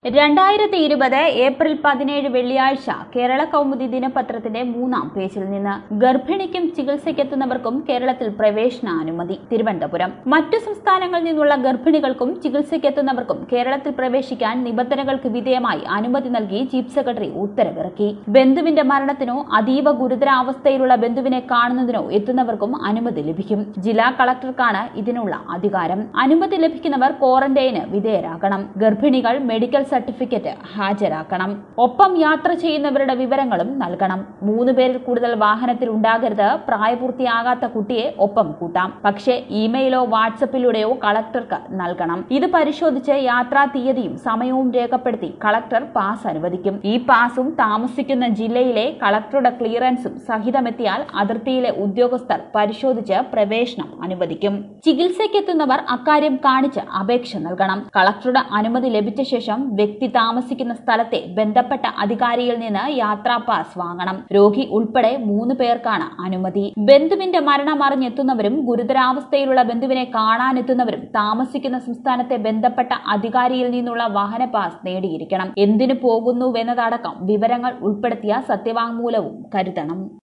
രണ്ടായിരത്തി ഇരുപത് ഏപ്രിൽ പതിനേഴ് വെള്ളിയാഴ്ച കേരള കൗമുദി ദിനപത്രത്തിന്റെ മൂന്നാം പേജിൽ നിന്ന് ഗർഭിണിക്കും ചികിത്സയ്ക്കെത്തുന്നവർക്കും കേരളത്തിൽ പ്രവേശനാനുമതി തിരുവനന്തപുരം മറ്റു സംസ്ഥാനങ്ങളിൽ നിന്നുള്ള ഗർഭിണികൾക്കും ചികിത്സയ്ക്കെത്തുന്നവർക്കും കേരളത്തിൽ പ്രവേശിക്കാൻ നിബന്ധനകൾക്ക് വിധേയമായി അനുമതി നൽകി ചീഫ് സെക്രട്ടറി ഉത്തരവിറക്കി ബന്ധുവിന്റെ മരണത്തിനോ അതീവ ഗുരുതരാവസ്ഥയിലുള്ള ബന്ധുവിനെ കാണുന്നതിനോ എത്തുന്നവർക്കും അനുമതി ലഭിക്കും ജില്ലാ കളക്ടർക്കാണ് ഇതിനുള്ള അധികാരം അനുമതി ലഭിക്കുന്നവർ ക്വാറന്റൈന് വിധേയരാകണം ഗർഭിണികൾ മെഡിക്കൽ സർട്ടിഫിക്കറ്റ് ഹാജരാക്കണം ഒപ്പം യാത്ര ചെയ്യുന്നവരുടെ വിവരങ്ങളും നൽകണം മൂന്ന് പേരിൽ കൂടുതൽ വാഹനത്തിൽ ഉണ്ടാകരുത് പ്രായപൂർത്തിയാകാത്ത കുട്ടിയെ ഒപ്പം കൂട്ടാം പക്ഷേ ഇമെയിലോ വാട്സപ്പിലൂടെയോ കളക്ടർക്ക് നൽകണം ഇത് പരിശോധിച്ച് യാത്രാ തീയതിയും സമയവും രേഖപ്പെടുത്തി കളക്ടർ പാസ് അനുവദിക്കും ഈ പാസും താമസിക്കുന്ന ജില്ലയിലെ കളക്ടറുടെ ക്ലിയറൻസും സഹിതമെത്തിയാൽ അതിർത്തിയിലെ ഉദ്യോഗസ്ഥർ പരിശോധിച്ച് പ്രവേശനം അനുവദിക്കും ചികിത്സയ്ക്കെത്തുന്നവർ അക്കാര്യം കാണിച്ച് അപേക്ഷ നൽകണം കളക്ടറുടെ അനുമതി ലഭിച്ച ശേഷം വ്യക്തി താമസിക്കുന്ന സ്ഥലത്തെ ബന്ധപ്പെട്ട അധികാരിയിൽ നിന്ന് യാത്രാ പാസ് വാങ്ങണം രോഗി ഉൾപ്പെടെ മൂന്ന് പേർക്കാണ് അനുമതി ബന്ധുവിന്റെ മരണം അറിഞ്ഞെത്തുന്നവരും ഗുരുതരാവസ്ഥയിലുള്ള ബന്ധുവിനെ കാണാനെത്തുന്നവരും താമസിക്കുന്ന സംസ്ഥാനത്തെ ബന്ധപ്പെട്ട അധികാരിയിൽ നിന്നുള്ള വാഹന പാസ് നേടിയിരിക്കണം എന്തിനു പോകുന്നുവെന്നതടക്കം വിവരങ്ങൾ ഉൾപ്പെടുത്തിയ സത്യവാങ്മൂലവും കരുതണം